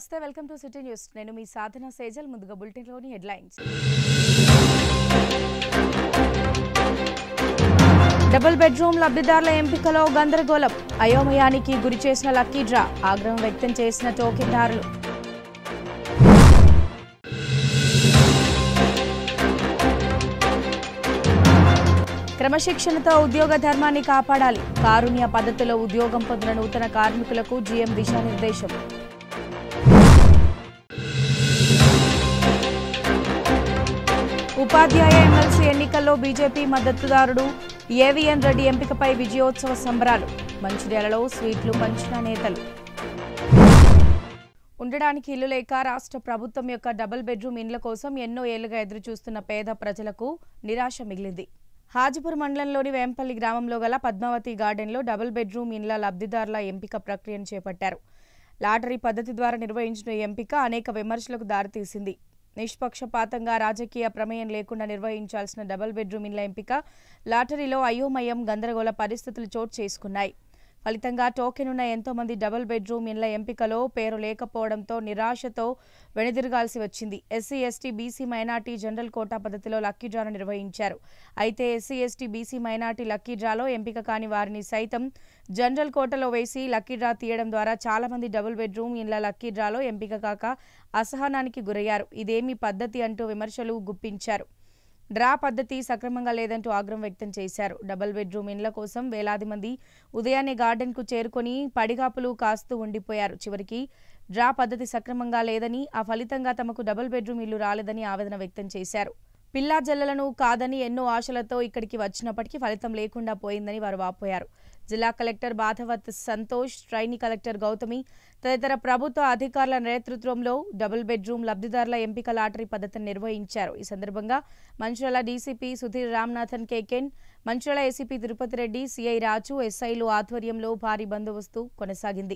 నమస్తే welcome to city news నేను మీ సాధన సేజల్ ముందుగా బులెటిన్లోని హెడ్లైన్స్ డబుల్ బెడ్రూమ్ లబ్ధిదారుల ఎంపికలో గందరగోళం అయోమయానికి గురి చేసిన లక్కీ డ్రా ఆగ్రహం వ్యక్తం చేసిన టోకెన్దారులు క్రమశిక్షణతో ఉద్యోగ ధర్మాన్ని కాపాడాలి కారుణ్య పద్ధతిలో ఉద్యోగం పొందిన నూతన కార్మికులకు జీఎం దిశానిర్దేశం ఉపాధ్యాయ ఎమ్మెల్సీ ఎన్నికల్లో బీజేపీ మద్దతుదారుడు ఏవిఎన్ రెడ్డి ఎంపికపై విజయోత్సవ సంబరాలు మంచిర్యాలలో స్వీట్లు పంచిన నేతలు ఉండడానికి ఇల్లు లేక రాష్ట్ర ప్రభుత్వం యొక్క డబుల్ బెడ్రూమ్ ఇండ్ల కోసం ఎన్నో ఏళ్లుగా ఎదురుచూస్తున్న పేద ప్రజలకు నిరాశ మిగిలింది హాజిపూర్ మండలంలోని వేంపల్లి గ్రామంలో గల పద్మావతి గార్డెన్లో డబుల్ బెడ్రూమ్ ఇండ్ల లబ్ధిదారుల ఎంపిక ప్రక్రియను చేపట్టారు లాటరీ పద్ధతి ద్వారా నిర్వహించిన ఈ ఎంపిక అనేక విమర్శలకు దారితీసింది నిష్పక్షపాతంగా రాజకీయ ప్రమేయం లేకుండా నిర్వహించాల్సిన డబుల్ బెడ్రూమ్ ఇండ్ల ఎంపిక లాటరీలో అయోమయం గందరగోళ పరిస్థితులు చోటు చేసుకున్నాయి ఫలితంగా టోకెన్ ఉన్న ఎంతో మంది డబుల్ బెడ్రూమ్ ఇండ్ల ఎంపికలో పేరు లేకపోవడంతో నిరాశతో వెనుదిరగాల్సి వచ్చింది SC ST BC minority general quota పద్ధతిలో లక్కీ డ్రాను నిర్వహించారు అయితే SC ST BC minority lucky డ్రాలో ఎంపిక కాని వారిని సైతం జనరల్ కోటలో వేసి లక్కీ డ్రా తీయడం ద్వారా చాలా మంది డబుల్ బెడ్రూమ్ ఇండ్ల లక్కీ డ్రాలో ఎంపిక కాక అసహనానికి గురయ్యారు ఇదేమి పద్ధతి అంటూ విమర్శలు గుప్పించారు డ్రా పద్ధతి సక్రమంగా లేదంటూ ఆగ్రహం వ్యక్తం చేశారు డబుల్ బెడ్రూమ్ ఇండ్ల కోసం వేలాది మంది ఉదయాన్నే గార్డెన్కు చేరుకొని పడిగాపులు కాస్తూ ఉండిపోయారు చివరికి డ్రా పద్ధతి సక్రమంగా లేదని ఆ ఫలితంగా తమకు డబుల్ బెడ్రూమ్ ఇల్లు రాలేదని ఆవేదన వ్యక్తం చేశారు పిల్లా జల్లలను కాదని ఎన్నో ఆశలతో ఇక్కడికి వచ్చినప్పటికీ ఫలితం లేకుండా పోయిందని వారు వాపోయారు జిల్లా collector Badavath Santosh trainee collector Gautami తదితర ప్రభుత్వ అధికారుల నేతృత్వంలో డబుల్ బెడ్రూమ్ లబ్ధిదారుల ఎంపిక లాటరీ పద్ధతిని నిర్వహించారు ఈ సందర్భంగా మంచిర్యాల డీసీపీ సుధీర్ రామ్నాథన్ కేకెన్ మంచిర్యాల ఏసీపీ తిరుపతి రెడ్డి సిఐ రాజు ఎస్ఐలు ఆధ్వర్యంలో భారీ బందోబస్తు కొనసాగింది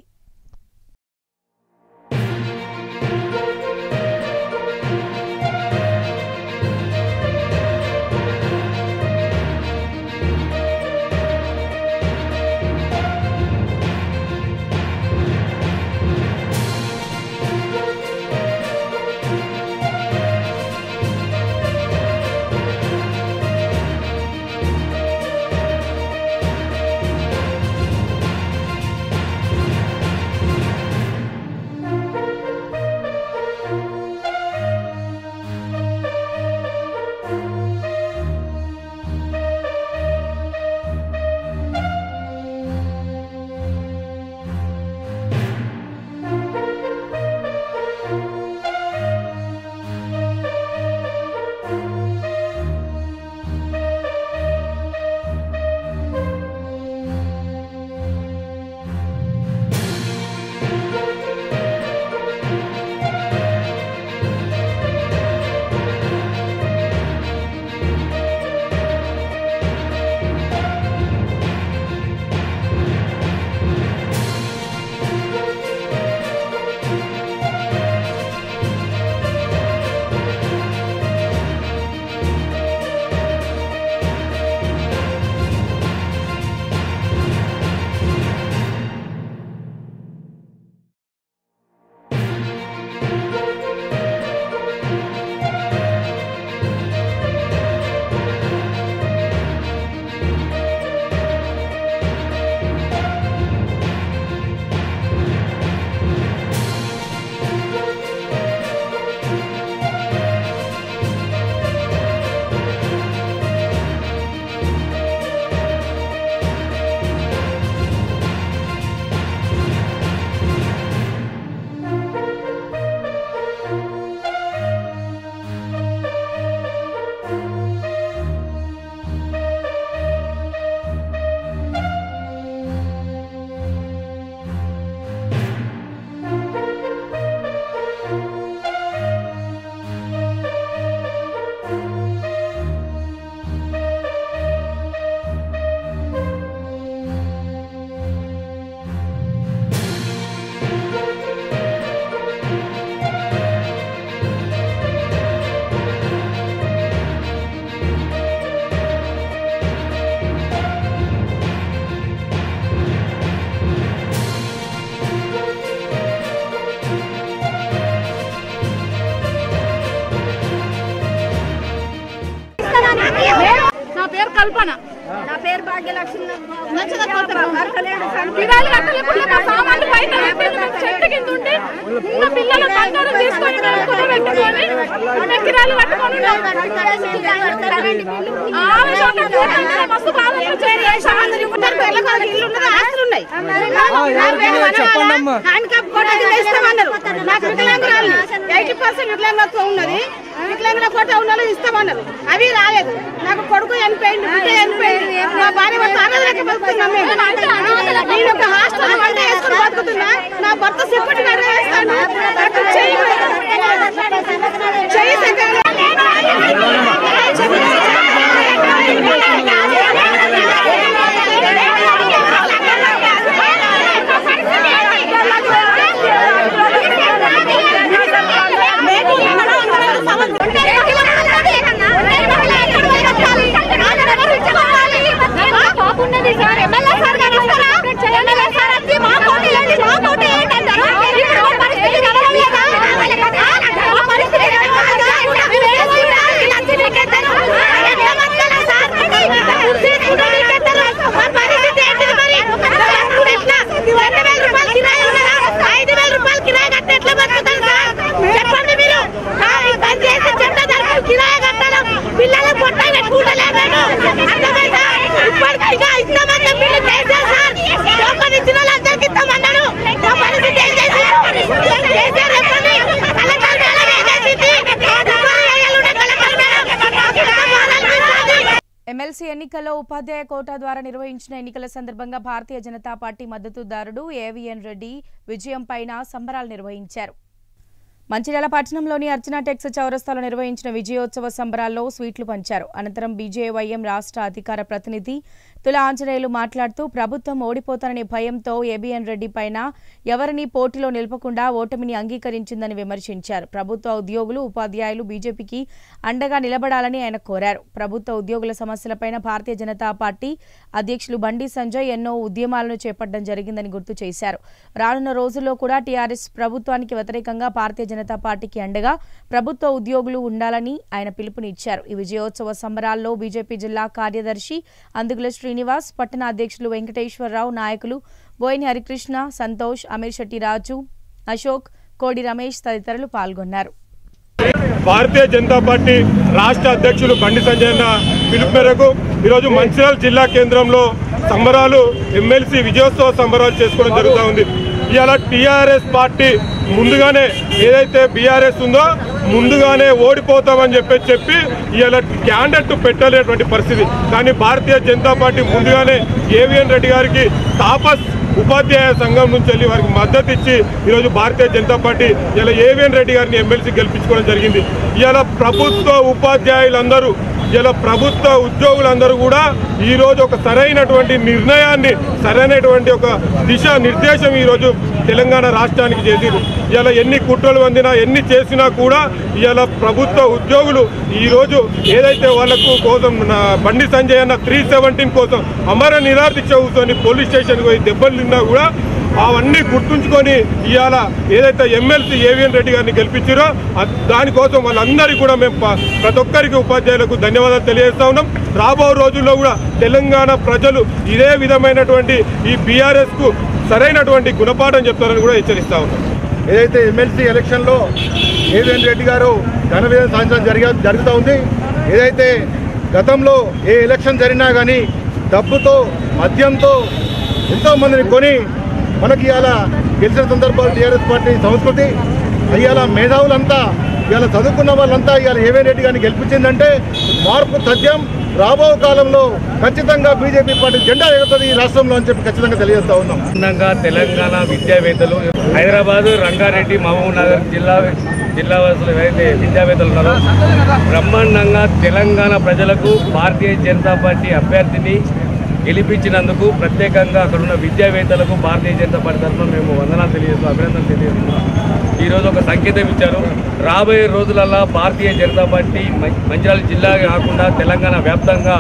కల్పన నా పేరు భాగ్యలక్ష్మి పిల్లలు కట్టలేకుండా మా సామాన్లు బయట పెట్టిండు. మేము చెట్టు కింద ఉండి ఉన్న పిల్లల బంగారం తీసుకొని మేము కుదబెట్టుకొని మేము కిరాలు కట్టుకొని ఉన్నాం. ఆమె చోట కూర్చుంటే మస్తు బాధ అనిపించేది. సామాన్లు ఇవ్వడానికి వెళ్ళకాదు. ఇల్లు ఉన్నది, ఆస్తులు ఉన్నాయి. హ్యాండిక్యాప్ కోటా కింద ఇస్తామన్నారు నాకు వికలాంగురాలు ఎయిటీ పర్సెంట్ వికలాంగత్వం ఉన్నది వికలాంగుల కోట ఉన్న వాళ్ళు ఇస్తామన్నారు అవి రాలేదు నాకు కొడుకు చనిపోయింది బిడ్డ చనిపోయింది మా భార్య భర్త అనాథలకి బతుకుతున్నాం మేము నేను ఒక హాస్టల్ వంట వేసుకుని బతుకుతున్నా నా భర్త సెక్యూరిటీ గార్డ్ వేస్తాను నాకు చెయ్యి చెయ్యి బాగున్నది సార్ ఎమ్మెల్యే సార్ గారు వస్తారా ఎమ్మెల్యే సార్ వచ్చి మా పోటీ ఏంటి మా పోటీ ఏంటంటారు ఇప్పుడు మా పరిస్థితి కలగలేదా మా పరిస్థితి కలగలేదా? మేము ఏం చేయాలి? లంచ్ మీకెత్తారు. ఎట్లా బతకాలి సార్? కుర్చీ కూడా మీకెత్తారు. మా పరిస్థితి ఏంటిది మరి? ఇప్పుడు ఎట్లా? రెండు వేల రూపాయలు కిరాయి ఉన్నదా? ఐదు వేల రూపాయలు కిరాయి కట్టి ఎట్లా బతుకుతారు సార్? చెప్పండి మీరు ఆ, ఈ బంద్ చేసి చెత్త ధరలు కిరాయి కట్టడం పిల్లలు పొట్ట పెట్టుకుంటలేము అర్థమైందా ఇప్పటికైనా ఇస్తామని చెప్పిండు కేసీఆర్ సార్ టోకన్ ఇచ్చిన వాళ్ళందరికీ ఇస్తామన్నాడు మా పరిస్థితి ఏం చేశారు కేసీఆర్ చెప్పండి కలెక్టర్ మేడం ఏం చేసింది ఏళ్ళుండే కలెక్టర్ మేడం ఎంత బాధ అనిపిస్తుంది? ఎమ్మెల్సీ ఎన్నికల్లో ఉపాధ్యాయ కోటా ద్వారా నిర్వహించిన ఎన్నికల సందర్భంగా భారతీయ జనతా పార్టీ మద్దతుదారుడు ఏవిఎన్ రెడ్డి విజయం పైన సంబరాలు నిర్వహించారు మంచిర్యాల పట్టణంలోని అర్చనా టెక్స్ చౌరస్తాలో నిర్వహించిన విజయోత్సవ సంబరాల్లో స్వీట్లు పంచారు అనంతరం బీజేవైఎం రాష్ట్ర అధికార ప్రతినిధి తుల ఆంజనేయులు మాట్లాడుతూ ప్రభుత్వం ఓడిపోతాననే భయంతో ఏబిఎన్ రెడ్డి పైన ఎవరిని పోటీలో నిలపకుండా ఓటమిని అంగీకరించిందని విమర్శించారు ప్రభుత్వ ఉద్యోగులు ఉపాధ్యాయులు బీజేపీకి అండగా నిలబడాలని ఆయన కోరారు ప్రభుత్వ ఉద్యోగుల సమస్యలపైన భారతీయ జనతా పార్టీ అధ్యక్షులు బండి సంజయ్ ఎన్నో ఉద్యమాలను చేపట్టడం జరిగిందని గుర్తు చేశారు రానున్న రోజుల్లో కూడా టీఆర్ఎస్ ప్రభుత్వానికి వ్యతిరేకంగా భారతీయ జనతా పార్టీకి అండగా ప్రభుత్వ ఉద్యోగులు ఉండాలని ఆయన పిలుపునిచ్చారు ఈ విజయోత్సవ సంబరాల్లో బీజేపీ జిల్లా కార్యదర్శి అందుగుల శ్రీనివాస్ పట్టణ అధ్యక్షులు వెంకటేశ్వరరావు నాయకులు బోయిని హరికృష్ణ సంతోష్ అమీర్ శెట్టి రాజు అశోక్ కోడి రమేష్ తదితరులు పాల్గొన్నారు భారతీయ జనతా పార్టీ రాష్ట్ర అధ్యక్షులు బండి సంజయ్ అన్న పిలుపు మేరకు ఈరోజు మంచిర్యాల జిల్లా కేంద్రంలో సంబరాలు ఎమ్మెల్సీ విజయోత్సవ సంబరాలు చేసుకోవడం జరుగుతూ ఉంది ఇవాళ టీఆర్ఎస్ పార్టీ ముందుగానే ఏదైతే బీఆర్ఎస్ ఉందో ముందుగానే ఓడిపోతామని చెప్పి చెప్పి ఇవాళ క్యాండెట్ పెట్టలేటువంటి పరిస్థితి కానీ భారతీయ జనతా పార్టీ ముందుగానే ఏవిఎన్ రెడ్డి గారికి తాపస్ ఉపాధ్యాయ సంఘం నుంచి వెళ్ళి వారికి మద్దతు ఇచ్చి ఈరోజు భారతీయ జనతా పార్టీ ఇలా ఏవిఎన్ రెడ్డి గారిని ఎమ్మెల్సీ గెలిపించుకోవడం జరిగింది ఇలా ప్రభుత్వ ఉపాధ్యాయులందరూ ఇలా ప్రభుత్వ ఉద్యోగులందరూ కూడా ఈరోజు ఒక సరైనటువంటి నిర్ణయాన్ని సరైనటువంటి ఒక దిశ నిర్దేశం ఈరోజు తెలంగాణ రాష్ట్రానికి చేసింది ఇలా ఎన్ని కుట్రలు అందినా ఎన్ని చేసినా కూడా ఇలా ప్రభుత్వ ఉద్యోగులు ఈరోజు ఏదైతే వాళ్లకు కోసం నా బండి సంజయ్ అన్న త్రీ సెవెంటీన్ కోసం అమర నిరాదీక్ష కూర్చొని పోలీస్ స్టేషన్కి పోయి దెబ్బలు తిన్నా కూడా అవన్నీ గుర్తుంచుకొని ఇవాళ ఏదైతే ఎమ్మెల్సీ ఏవిఎన్ రెడ్డి గారిని గెలిపించారో అ- దానికోసం వాళ్ళందరికీ కూడా మేము ప- ప్రతి ఒక్కరికి ఉపాధ్యాయులకు ధన్యవాదాలు తెలియజేస్తా ఉన్నాం రాబో రోజుల్లో కూడా తెలంగాణ ప్రజలు ఇదే విధమైనటువంటి ఈ బీఆర్ఎస్ కు సరైనటువంటి గుణపాఠం చెప్తారని కూడా హెచ్చరిస్తా ఉన్నాం ఏదైతే ఎమ్మెల్సీ ఎలక్షన్లో ఏవిఎన్ రెడ్డి గారు ఘన విజయం సాధించడం జరిగా జరుగుతూ ఉంది ఏదైతే గతంలో ఏ ఎలక్షన్ జరిగినా కానీ డబ్బుతో మద్యంతో ఎంతో మందిని కొని మనకి ఇవాళ గెలిచిన సందర్భాలు టీఆర్ఎస్ పార్టీ సంస్కృతి ఇవాళ మేధావులంతా ఇవాళ చదువుకున్న వాళ్ళంతా ఇవాళ ఏవిఎన్ రెడ్డి గారిని గెలిపించిందంటే మార్పు తథ్యం రాబో కాలంలో ఖచ్చితంగా బీజేపీ పార్టీ జెండా ఎగుతుంది ఈ రాష్ట్రంలో అని చెప్పి ఖచ్చితంగా తెలియజేస్తా ఉన్నాం బ్రహ్మాండంగా తెలంగాణ విద్యావేత్తలు హైదరాబాదు రంగారెడ్డి మహబూబ్ నగర్ జిల్లా జిల్లా వాసులు ఎవరైతే విద్యావేత్తలు ఉన్నారో బ్రహ్మాండంగా తెలంగాణ ప్రజలకు భారతీయ జనతా పార్టీ అభ్యర్థిని గెలిపించినందుకు ప్రత్యేకంగా అక్కడ ఉన్న విద్యావేత్తలకు భారతీయ జనతా పార్టీ తరఫున మేము వందనాలు తెలియజేస్తున్నాం అభినందనలు తెలియజేస్తున్నాం ఈరోజు ఒక సంకేతం ఇచ్చారు రాబోయే రోజులలో భారతీయ జనతా పార్టీ మం- మంచిర్యాల జిల్లా కాకుండా తెలంగాణ వ్యాప్తంగా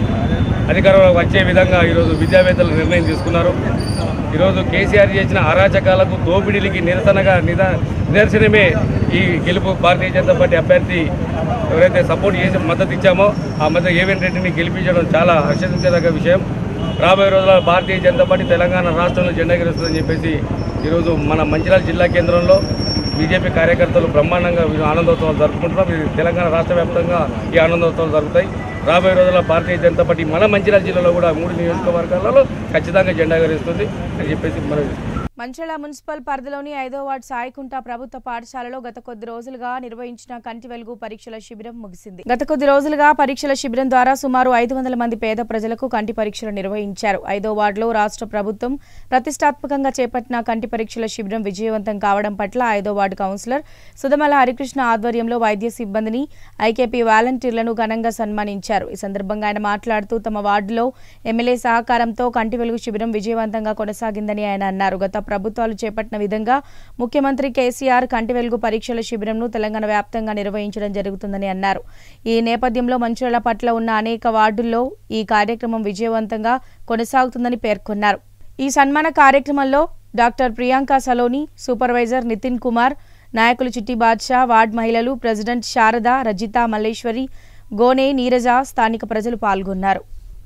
అధికారంలోకి వచ్చే విధంగా ఈరోజు విద్యావేత్తలు నిర్ణయం తీసుకున్నారు ఈరోజు కేసీఆర్ చేసిన అరాచకాలకు దోపిడీలకి నిరసనగా నిద నిదర్శనమే ఈ గెలుపు భారతీయ జనతా పార్టీ అభ్యర్థి ఎవరైతే సపోర్ట్ చేసి మద్దతు ఇచ్చామో ఆ మధ్య ఏవెన్ రెడ్డిని గెలిపించడం చాలా హర్షించదగ్గ విషయం రాబోయే రోజుల్లో భారతీయ జనతా పార్టీ తెలంగాణ రాష్ట్రంలో జెండా ఎగురుస్తుందని చెప్పేసి ఈరోజు మన మంచిర్యాల జిల్లా కేంద్రంలో బీజేపీ కార్యకర్తలు బ్రహ్మాండంగా వీరు ఆనందోత్సవాలు జరుపుకుంటున్నాం ఇది తెలంగాణ రాష్ట్ర వ్యాప్తంగా ఈ ఆనందోత్సవాలు జరుగుతాయి రాబోయే రోజుల్లో భారతీయ జనతా పార్టీ మన మంచిర్యాల జిల్లాలో కూడా మూడు నియోజకవర్గాలలో ఖచ్చితంగా జెండా ఎగరేస్తుంది అని చెప్పేసి మనం మంచిర్యాల మున్సిపల్ పరిధిలోని ఐదో వార్డు సాయికుంట ప్రభుత్వ పాఠశాలలో గత కొద్ది రోజులుగా నిర్వహించిన కంటి వెలుగు పరీక్షల శిబిరం ముగిసింది గత కొద్ది రోజులుగా పరీక్షల శిబిరం ద్వారా సుమారు ఐదు వందల మంది పేద ప్రజలకు కంటి పరీక్షలు నిర్వహించారు ఐదో వార్డులో రాష్ట్ర ప్రభుత్వం ప్రతిష్టాత్మకంగా చేపట్టిన కంటి పరీక్షల శిబిరం విజయవంతం కావడం పట్ల ఐదో వార్డు కౌన్సిలర్ సుధమల హరికృష్ణ ఆధ్వర్యంలో వైద్య సిబ్బందిని ఐకేపీ వాలంటీర్లను ఘనంగా సన్మానించారు ఈ సందర్భంగా ఆయన మాట్లాడుతూ తమ వార్డులో ఎమ్మెల్యే సహకారంతో కంటి వెలుగు శిబిరం విజయవంతంగా కొనసాగిందని ఆయన అన్నారు గత ప్రభుత్వాలు చేపట్టిన విధంగా ముఖ్యమంత్రి కేసీఆర్ కంటి వెలుగు పరీక్షల శిబిరంను తెలంగాణ వ్యాప్తంగా నిర్వహించడం జరుగుతుందని అన్నారు ఈ నేపథ్యంలో మంచిర్యాల పట్ల ఉన్న అనేక వార్డుల్లో ఈ కార్యక్రమం విజయవంతంగా కొనసాగుతుందని పేర్కొన్నారు ఈ సన్మాన కార్యక్రమంలో డాక్టర్ ప్రియాంక సలోని సూపర్వైజర్ నితిన్ కుమార్ నాయకులు చిట్టి బాద్షా వార్డ్ మహిళలు ప్రెసిడెంట్ శారద రజిత మల్లేశ్వరి గోనే నీరజ స్థానిక ప్రజలు పాల్గొన్నారు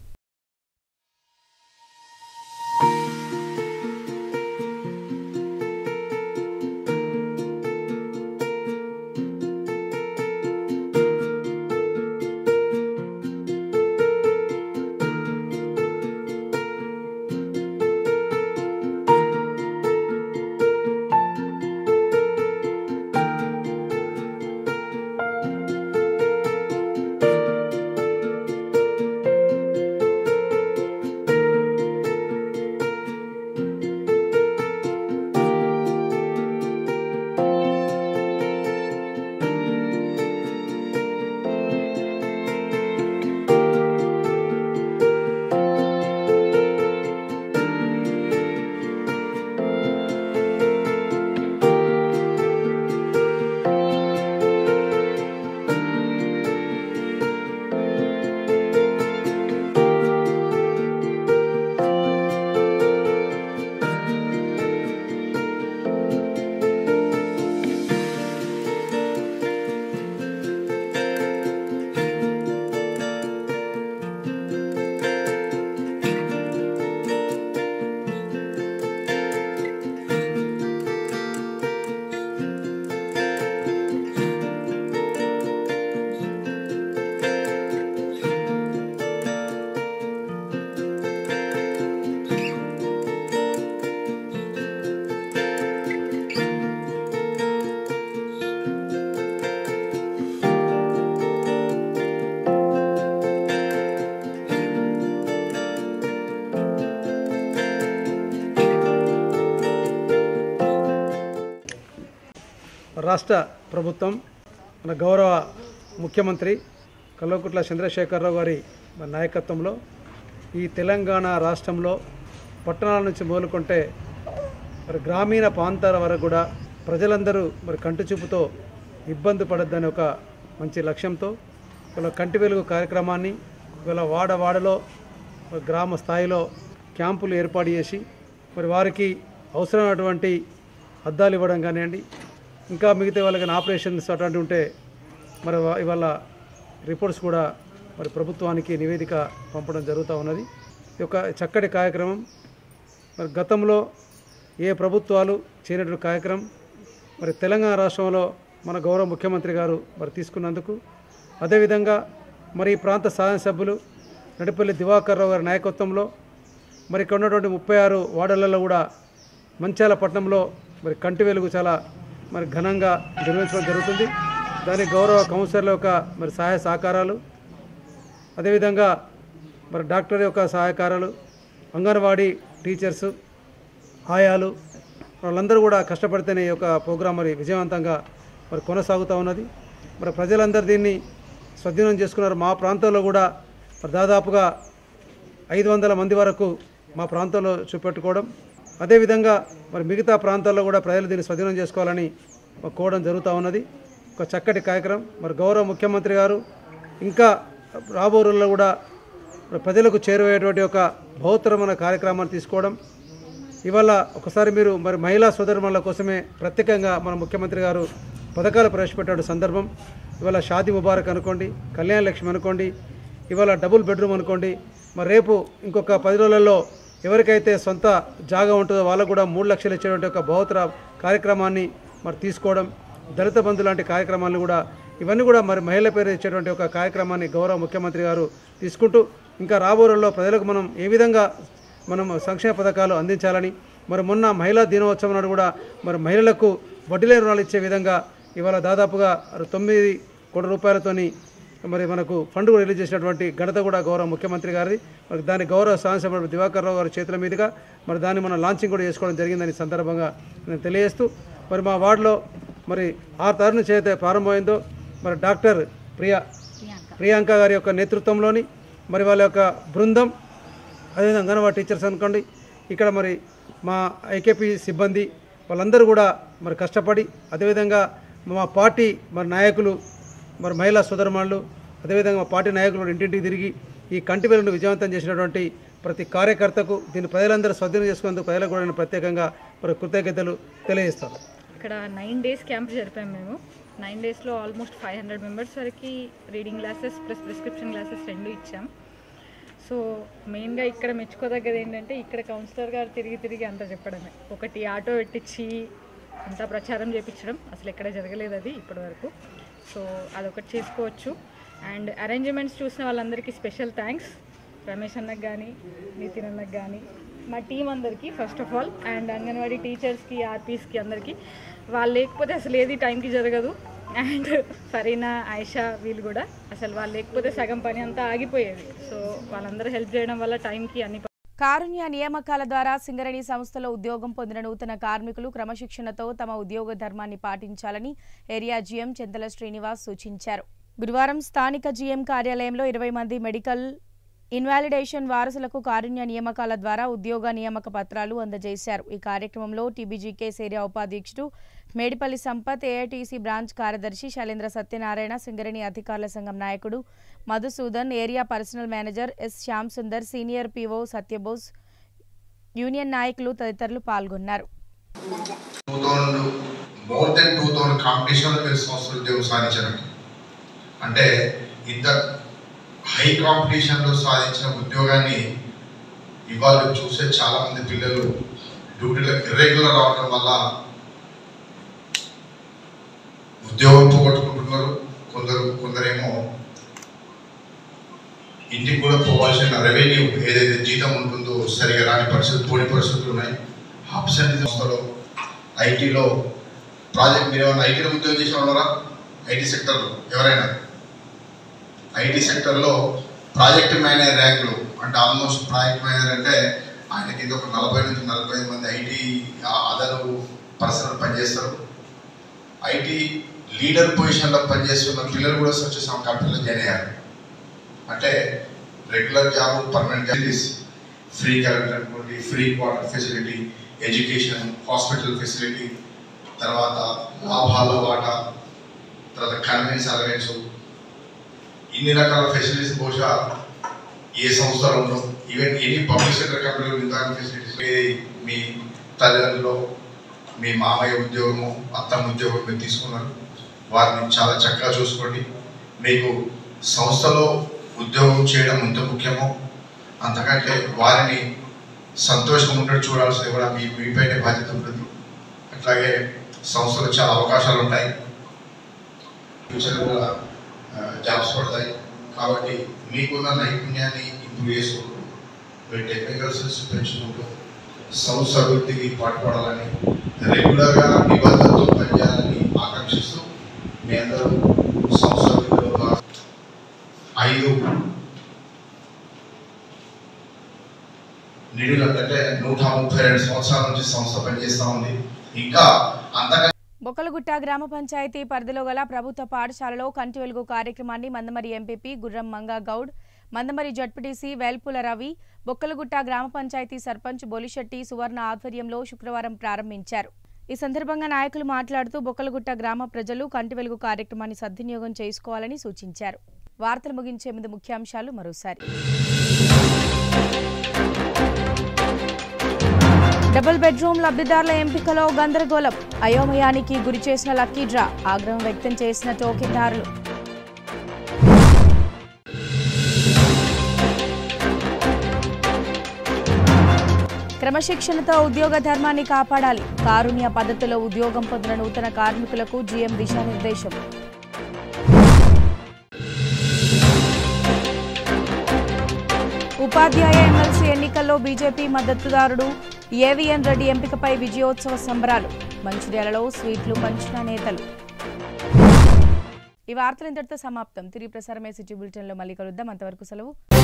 రాష్ట్ర ప్రభుత్వం మన గౌరవ ముఖ్యమంత్రి కల్వకుట్ల చంద్రశేఖరరావు గారి మరి నాయకత్వంలో ఈ తెలంగాణ రాష్ట్రంలో పట్టణాల నుంచి మొదలుకుంటే మరి గ్రామీణ ప్రాంతాల వరకు కూడా ప్రజలందరూ మరి కంటి చూపుతో ఇబ్బంది పడద్దని ఒక మంచి లక్ష్యంతో ఇలా కంటి వెలుగు కార్యక్రమాన్ని ఇలా వాడ వాడలో మరి గ్రామ స్థాయిలో క్యాంపులు ఏర్పాటు చేసి మరి వారికి అవసరమైనటువంటి అద్దాలు ఇవ్వడం కానివ్వండి ఇంకా మిగతా వాళ్ళకి ఆపరేషన్స్ అటువంటి ఉంటే మరి వా- ఇవాళ రిపోర్ట్స్ కూడా మరి ప్రభుత్వానికి నివేదిక పంపడం జరుగుతూ ఉన్నది ఈ యొక్క చక్కటి కార్యక్రమం మరి గతంలో ఏ ప్రభుత్వాలు చేయనటువంటి కార్యక్రమం మరి తెలంగాణ రాష్ట్రంలో మన గౌరవ ముఖ్యమంత్రి గారు మరి తీసుకున్నందుకు అదేవిధంగా మరి ఈ ప్రాంత శాసనసభ్యులు నడిపల్లి దివాకర్ రావు గారి నాయకత్వంలో మరి ఇక్కడ ఉన్నటువంటి ముప్పై ఆరు వార్డులలో కూడా మంచాల పట్టణంలో మరి కంటి వెలుగు చాలా మరి ఘనంగా నిర్వహించడం జరుగుతుంది దానికి గౌరవ కౌన్సిలర్ల యొక్క మరి సహాయ సహకారాలు అదేవిధంగా మరి డాక్టర్ యొక్క సహకారాలు అంగన్వాడీ టీచర్సు ఆయాలు వాళ్ళందరూ కూడా కష్టపడితేనే ఈ యొక్క ప్రోగ్రాం మరి విజయవంతంగా మరి కొనసాగుతూ ఉన్నది మరి ప్రజలందరూ దీన్ని స్వాధీనం చేసుకున్నారు మా ప్రాంతంలో కూడా మరి దాదాపుగా ఐదు వందల మంది వరకు మా ప్రాంతంలో చూపెట్టుకోవడం అదేవిధంగా మరి మిగతా ప్రాంతాల్లో కూడా ప్రజలు దీన్ని స్వాధీనం చేసుకోవాలని మరి కోవడం జరుగుతూ ఉన్నది ఒక చక్కటి కార్యక్రమం మరి గౌరవ ముఖ్యమంత్రి గారు ఇంకా రాబో రోజుల్లో కూడా మరి ప్రజలకు చేరువయ్యేటువంటి ఒక బహుత్తరమైన కార్యక్రమాన్ని తీసుకోవడం ఇవాళ ఒకసారి మీరు మరి మహిళా సోదరుమణుల కోసమే ప్రత్యేకంగా మన ముఖ్యమంత్రి గారు పథకాలు ప్రవేశపెట్టాడు సందర్భం ఇవాళ షాది ముబారక్ అనుకోండి కళ్యాణ లక్ష్మి అనుకోండి ఇవాళ డబుల్ బెడ్రూమ్ అనుకోండి మరి రేపు ఇంకొక పది రోజులలో ఎవరికైతే సొంత జాగా ఉంటుందో వాళ్ళకు కూడా మూడు లక్షలు ఇచ్చేటువంటి ఒక బహుతర కార్యక్రమాన్ని మరి తీసుకోవడం దళిత బంధు లాంటి కార్యక్రమాలను కూడా ఇవన్నీ కూడా మరి మహిళల పేరు ఇచ్చేటువంటి ఒక కార్యక్రమాన్ని గౌరవ ముఖ్యమంత్రి గారు తీసుకుంటూ ఇంకా రాబో రోజుల్లో ప్రజలకు మనం ఏ విధంగా మనం సంక్షేమ పథకాలు అందించాలని మరి మొన్న మహిళా దినోత్సవం నాడు కూడా మరి మహిళలకు వడ్డీలే రుణాలు ఇచ్చే విధంగా ఇవాళ దాదాపుగా తొమ్మిది కోట్ల రూపాయలతోని మరి మనకు ఫండ్ కూడా రిలీజ్ చేసినటువంటి ఘనత కూడా గౌరవ ముఖ్యమంత్రి గారిది మరి దాని గౌరవ సాంసభ దివాకర్ రావు గారి చేతుల మీదుగా మరి దాన్ని మనం లాంచింగ్ కూడా చేసుకోవడం జరిగిందని సందర్భంగా నేను తెలియజేస్తూ మరి మా వార్డులో మరి ఆరు తారీఖు నుంచి అయితే ప్రారంభమైందో మరి డాక్టర్ ప్రియా ప్రియాంక గారి యొక్క నేతృత్వంలోని మరి వాళ్ళ యొక్క బృందం అదేవిధంగా అంగన్వాడీ టీచర్స్ అనుకోండి ఇక్కడ మరి మా ఐకేపీ సిబ్బంది వాళ్ళందరూ కూడా మరి కష్టపడి అదేవిధంగా మా పార్టీ మరి నాయకులు మరి మహిళా సోదరమాళ్ళు అదేవిధంగా మా పార్టీ నాయకులు కూడా ఇంటింటికి తిరిగి ఈ కంటి వెలుగును విజయవంతం చేసినటువంటి ప్రతి కార్యకర్తకు దీన్ని ప్రజలందరూ స్వాధీనం చేసుకునేందుకు ప్రజలకు కూడా నేను ప్రత్యేకంగా మరి కృతజ్ఞతలు తెలియజేస్తాను ఇక్కడ నైన్ డేస్ క్యాంప్ జరిపాం మేము నైన్ డేస్లో ఆల్మోస్ట్ ఫైవ్ హండ్రెడ్ మెంబర్స్ వరకు reading classes plus prescription classes రెండు ఇచ్చాం సో మెయిన్గా ఇక్కడ మెచ్చుకోదగ్గది ఏంటంటే ఇక్కడ కౌన్సిలర్ గారు తిరిగి తిరిగి అంతా చెప్పడమే ఒకటి ఆటో పెట్టించి అంతా ప్రచారం చేయించడం అసలు ఎక్కడ జరగలేదు అది ఇప్పటివరకు సో అదొకటి చేసుకోవచ్చు అండ్ అరేంజ్మెంట్స్ చూసిన వాళ్ళందరికీ స్పెషల్ థ్యాంక్స్ రమేష్ అన్నకు కానీ నితిన్ అన్నకు కానీ మా టీం అందరికీ first of all and anganwadi టీచర్స్కి ఆర్పీస్కి అందరికీ వాళ్ళు లేకపోతే అసలు ఏది టైంకి జరగదు అండ్ ఫరీనా ఆయిషా వీళ్ళు కూడా అసలు వాళ్ళు లేకపోతే సగం పని అంతా ఆగిపోయేది సో వాళ్ళందరూ హెల్ప్ చేయడం వల్ల టైంకి అన్ని కారుణ్య నియామకాల ద్వారా సింగరేణి సంస్థలో ఉద్యోగం పొందిన నూతన కార్మికులు క్రమశిక్షణతో తమ ఉద్యోగ ధర్మాన్ని పాటించాలని ఏరియా జీఎం చింతల శ్రీనివాస్ సూచించారు గురువారం స్థానిక జీఎం కార్యాలయంలో ఇరవై మంది మెడికల్ ఇన్వాలిడేషన్ వారసులకు కారుణ్య నియామకాల ద్వారా ఉద్యోగ నియామక పత్రాలు అందజేశారు ఈ కార్యక్రమంలో టీబీజీకేస్ ఏరియా ఉపాధ్యక్షుడు మేడిపల్లి సంపత్ ఏఐటీసీ బ్రాంచ్ కార్యదర్శి శైలేంద్ర సత్యనారాయణ సింగరేణి అధికారుల సంఘం నాయకుడు Madhusudan area personnel manager S Shyam Sundar senior PO Satyabose union నాయకులు తదితరులు పాల్గొన్నారు two thousand more than two thousand కాంపిటీషన్లో మీరు సంవత్సరం ఉద్యోగం సాధించారండి అంటే ఇంత హై కాంపిటీషన్లో సాధించిన ఉద్యోగాన్ని ఇవాళ చూసే చాలా మంది పిల్లలు డ్యూటీలో ఇర్రెగ్యులర్ అవడం వల్ల ఉద్యోగం పోగొట్టుకుంటున్నారు కొందరు కొందరేమో ఇంటికి కూడా పోవాల్సిన రెవెన్యూ ఏదైతే జీతం ఉంటుందో సరిగా రాని పరిస్థితులు పోని పరిస్థితులు ఉన్నాయి ఆప్షన్ సంస్థలో ఐటీలో ప్రాజెక్ట్ మీరు ఏమైనా ఐటీలో ఉద్యోగం చేసిన వాళ్ళరా ఐటీ సెక్టర్లో ఎవరైనా ఐటీ సెక్టర్లో ప్రాజెక్ట్ మేనేజర్ ర్యాంకులు అంటే ఆల్మోస్ట్ ప్రాజెక్ట్ మేనేజర్ అంటే ఆయన కింద ఒక నలభై నుంచి నలభై ఐదు మంది ఐటీ అదర్ పర్సనల్ పనిచేస్తారు ఐటీ లీడర్ పొజిషన్లో పనిచేస్తున్న పిల్లలు కూడా స్వచ్ఛ కంపెనీలో జాయిన్ అయ్యారు అంటే regular job permanent job free current అనుకోండి free water facility education hospital facility తర్వాత లాభాల వాటా తర్వాత కన్వెన్స్ అలవెన్స్ ఇన్ని రకాల ఫెసిలిటీస్ బహుశా ఏ సంస్థలో ఉండవు ఈవెన్ ఎన్ని పబ్లిక్ సెక్టర్ కంపెనీలు ఇంత ఫెసిలిటీస్ మీ తల్లిదండ్రులు మీ మామయ్య ఉద్యోగము అత్తమ్మ ఉద్యోగం మీరు తీసుకున్నారు వారిని చాలా చక్కగా చూసుకోండి మీకు సంస్థలో ఉద్యోగం చేయడం ఎంత ముఖ్యమో అంతకంటే వారిని సంతోషం ఉన్నట్టు చూడాల్సింది కూడా మీ మీపైనే బాధ్యత ఉంటుంది అట్లాగే సంస్థలో చాలా అవకాశాలు ఉంటాయి ఫ్యూచర్ కూడా జాబ్స్ పడతాయి కాబట్టి మీకున్న నైపుణ్యాన్ని ఇంప్రూవ్ చేసుకుంటూ మీ టెక్నికల్ స్కిల్స్ పెంచుకుంటూ సంస్థ అభివృద్ధికి పాటుపడాలని రెగ్యులర్గా నిబద్ధతతో పనిచేయాలని ఆకాంక్షిస్తూ మీ అందరూ సంస్థ అభివృద్ధిలో భాగం- ఐదు నిడులు అంటే నూట ముప్పై రెండు సంవత్సరాల నుంచి సంస్థ పనిచేస్తూ ఉంది ఇంకా అంతగా బొక్కలగుట్ట గ్రామ పంచాయతీ పరిధిలో గల ప్రభుత్వ పాఠశాలలో కంటి వెలుగు కార్యక్రమాన్ని మందమరి ఎంపీపీ గుర్రం మంగా గౌడ్ మందమరి జడ్పీటీసీ వేల్పుల రవి బొక్కలగుట్ట గ్రామ పంచాయతీ సర్పంచ్ బొలిశెట్టి సువర్ణ ఆధ్వర్యంలో శుక్రవారం ప్రారంభించారు ఈ సందర్భంగా నాయకులు మాట్లాడుతూ బొక్కలగుట్ట గ్రామ ప్రజలు కంటి వెలుగు కార్యక్రమాన్ని సద్వినియోగం చేసుకోవాలని సూచించారు వార్తలు ముగించే ముందు ముఖ్యాంశాలు మరోసారి డబుల్ బెడ్రూమ్ లబ్ధిదారుల ఎంపికలో గందరగోళం అయోమయానికి గురి చేసిన లక్కీ డ్రా ఆగ్రహం వ్యక్తం చేసిన టోకెన్దారులు క్రమశిక్షణతో ఉద్యోగ ధర్మాన్ని కాపాడాలి కారుణ్య పద్ధతిలో ఉద్యోగం పొందిన నూతన కార్మికులకు జీఎం దిశానిర్దేశం ఉపాధ్యాయ ఎమ్మెల్సీ ఎన్నికల్లో బీజేపీ మద్దతుదారుడు ఏవిఎన్ రెడ్డి ఎంపికపై విజయోత్సవ సంబరాలు మంచిర్యాలలో స్వీట్లు పంచిన నేతలు ఈ వార్తలు ఇంతటితో సమాప్తం తిరిగి ప్రసారమే సిటీ బులెటిన్లో మళ్ళీ కలుద్దాం అంతవరకు సెలవు